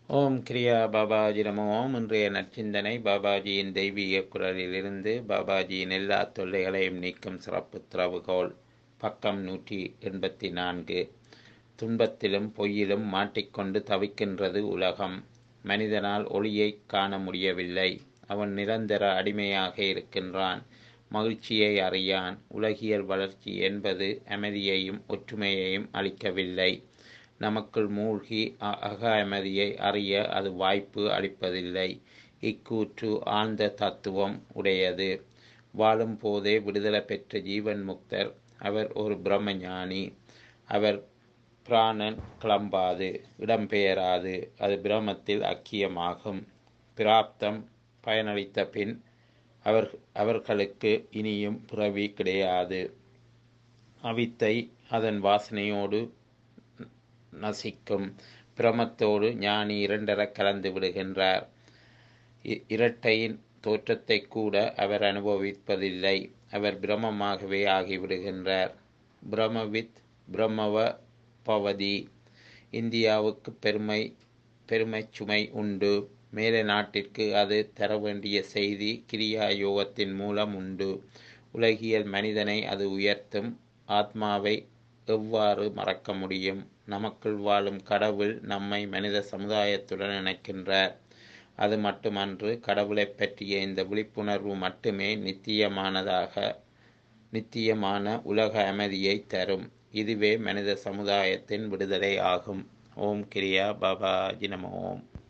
ஓம் கிரியா பாபாஜி நமோ ஓம் இன்றைய நற்சிந்தனை பாபாஜியின் தெய்வீக குரலிலிருந்து பாபாஜியின் எல்லா தொல்லைகளையும் நீக்கும் சிறப்பு திறவுகோல் பக்கம் நூற்றி எண்பத்தி நான்கு துன்பத்திலும் பொய்யிலும் மாட்டிக்கொண்டு தவிக்கின்றது உலகம் மனிதனால் ஒளியை காண முடியவில்லை அவன் நிரந்தர அடிமையாக இருக்கின்றான் மகிழ்ச்சியை அறியான் உலகியல் வளர்ச்சி என்பது அமைதியையும் ஒற்றுமையையும் அளிக்கவில்லை நமக்குள் மூழ்கி அ- அக அமைதியை அறிய அது வாய்ப்பு அளிப்பதில்லை இக்கூற்று ஆழ்ந்த தத்துவம் உடையது வாழும் போதே விடுதலை பெற்ற ஜீவன் முக்தர் அவர் ஒரு பிரம்மஞானி அவர் பிராணன் கிளம்பாது இடம்பெயராது அது பிரமத்தில் அக்கியமாகும் பிராப்தம் பயனளித்த பின் அவர் அவர்களுக்கு இனியும் பிறவி கிடையாது அவித்தை அதன் வாசனையோடு நசிக்கும் பிரமத்தோடு ஞானி இரண்டர கலந்து விடுகின்றார் இ- இரட்டையின் தோற்றத்தை கூட அவர் அனுபவிப்பதில்லை அவர் பிரமமாகவே ஆகிவிடுகின்றார் பிரமவித் பிரம்மவ பவதி இந்தியாவுக்கு பெருமை பெருமை சுமை உண்டு மேலை நாட்டிற்கு அது தர வேண்டிய செய்தி கிரியா யோகத்தின் மூலம் உண்டு உலகியல் மனிதனை அது உயர்த்தும் ஆத்மாவை எவ்வாறு மறக்க முடியும் நமக்குள் வாழும் கடவுள் நம்மை மனித சமுதாயத்துடன் இணைக்கின்றார் அது மட்டுமன்று கடவுளைப் பற்றிய இந்த விழிப்புணர்வு மட்டுமே நித்தியமானதாக நித்தியமான உலக அமைதியை தரும் இதுவே மனித சமுதாயத்தின் விடுதலை ஆகும் ஓம் கிரியா பாபா நம ஓம்